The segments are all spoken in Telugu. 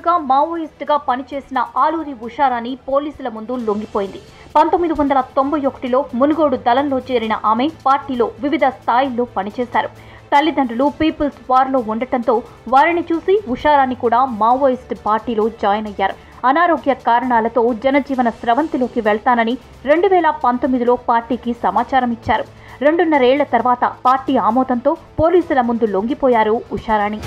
దశాబ్దాలుగా మావోయిస్టుగా పనిచేసిన ఆలూరి ఉషారాణి పోలీసుల ముందు లొంగిపోయింది పంతొమ్మిది వందల తొంభై ఒకటిలో మునుగోడు దళంలో చేరిన ఆమె పార్టీలో వివిధ స్థాయిల్లో పనిచేశారు తల్లిదండ్రులు పీపుల్స్ వార్లో ఉండటంతో వారిని చూసి ఉషారాణి కూడా మావోయిస్ట్ పార్టీలో జాయిన్ అయ్యారు అనారోగ్య కారణాలతో జనజీవన స్రవంతిలోకి వెళ్తానని రెండు వేల పంతొమ్మిదిలో పార్టీకి సమాచారం ఇచ్చారు రెండున్నరేళ్ల తర్వాత పార్టీ ఆమోదంతో పోలీసుల ముందు లొంగిపోయారు ఉషారాణి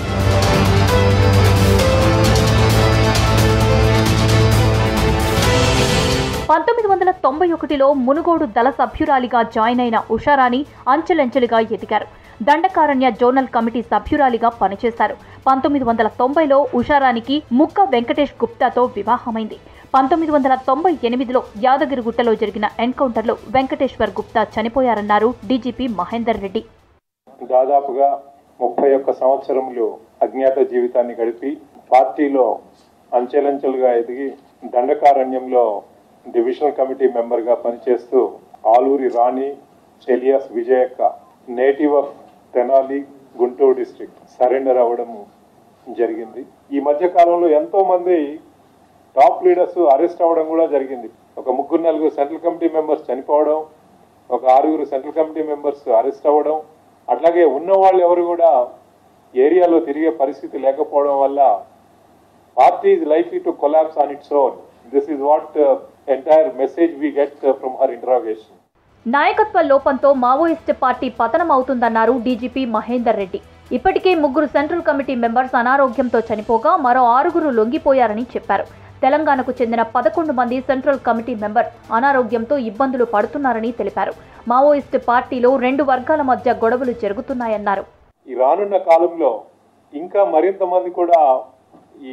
పంతొమ్మిది వందల తొంభై ఒకటిలో మునుగోడు దళ సభ్యురాలిగా జాయిన్ అయిన ఉషారాణి అంచెలంచెలుగా ఎదిగారు దండకారణ్య జోనల్ కమిటీ సభ్యురాలిగా పనిచేశారు పంతొమ్మిది వందల తొంభైలో ఉషారానికి ముక్క వెంకటేష్ గుప్తాతో వివాహమైంది పంతొమ్మిది వందల తొంభై ఎనిమిదిలో యాదగిరిగుట్టలో జరిగిన ఎన్కౌంటర్లో వెంకటేశ్వర్ గుప్తా చనిపోయారన్నారు డీజీపీ మహేందర్ రెడ్డి దాదాపుగా ముప్పై ఒక్క సంవత్సరములు అజ్ఞాత జీవితాన్ని గడిపి పార్టీలో అంచెలంచెలుగా ఎదిగి దండకారణ్యంలో డివిజనల్ కమిటీ మెంబర్గా పనిచేస్తూ Aluri Rani alias Vijayakka native of Tenali Guntur district surrender అవ్వడం జరిగింది ఈ మధ్య కాలంలో ఎంతో మంది టాప్ లీడర్స్ అరెస్ట్ అవ్వడం కూడా జరిగింది ఒక ముగ్గురు నలుగురు సెంట్రల్ కమిటీ మెంబర్స్ చనిపోవడం ఒక ఆరుగురు సెంట్రల్ కమిటీ మెంబర్స్ అరెస్ట్ అవ్వడం అట్లాగే ఉన్న వాళ్ళు ఎవరు కూడా ఏరియాలో తిరిగే పరిస్థితి లేకపోవడం వల్ల party is likely to collapse on its own. This is what uh, entire message we get uh, from her interrogation. నాయకత్వ లోపంతో మావోయిస్ట్ పార్టీ పతనం అవుతుందన్నారు డీజీపీ మహేందర్ రెడ్డి ఇప్పటికే ముగ్గురు సెంట్రల్ కమిటీ మెంబర్స్ అనారోగ్యంతో చనిపోగా మరో ఆరుగురు లొంగిపోయారని చెప్పారు తెలంగాణకు చెందిన పదకొండు మంది సెంట్రల్ కమిటీ మెంబర్స్ అనారోగ్యంతో ఇబ్బందులు పడుతున్నారని తెలిపారు మావోయిస్ట్ పార్టీలో రెండు వర్గాల మధ్య గొడవలు జరుగుతున్నాయన్నారు ఈ రానున్న కాలంలో ఇంకా మరింత మంది కూడా ఈ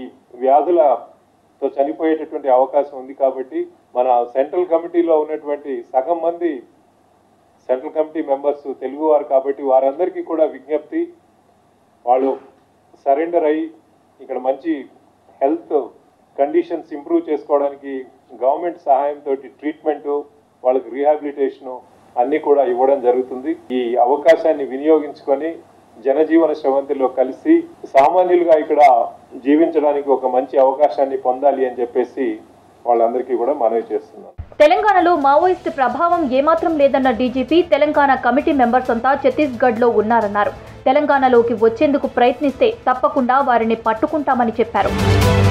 వ్యాధులతో చనిపోయేటటువంటి అవకాశం ఉంది కాబట్టి మన సెంట్రల్ కమిటీలో ఉన్నటువంటి సగం మంది సెంట్రల్ కమిటీ మెంబర్స్ తెలుగువారు కాబట్టి వారందరికీ కూడా విజ్ఞప్తి వాళ్ళు సరెండర్ అయ్యి ఇక్కడ మంచి హెల్త్ కండిషన్స్ ఇంప్రూవ్ చేసుకోవడానికి గవర్నమెంట్ సహాయంతో ట్రీట్మెంట్ వాళ్ళకి రీహాబిలిటేషను అన్ని కూడా ఇవ్వడం జరుగుతుంది ఈ అవకాశాన్ని వినియోగించుకొని జనజీవన స్రవంతిలో కలిసి సామాన్యులుగా ఇక్కడ జీవించడానికి ఒక మంచి అవకాశాన్ని పొందాలి అని చెప్పేసి వాళ్ళందరికీ కూడా మనవి చేస్తున్నాను తెలంగాణలో మావోయిస్ట్ ప్రభావం ఏమాత్రం లేదన్న డీజీపీ తెలంగాణ కమిటీ మెంబర్స్ అంతా ఛత్తీస్గఢ్లో ఉన్నారన్నారు తెలంగాణలోకి వచ్చేందుకు ప్రయత్నిస్తే తప్పకుండా వారిని పట్టుకుంటామని చెప్పారు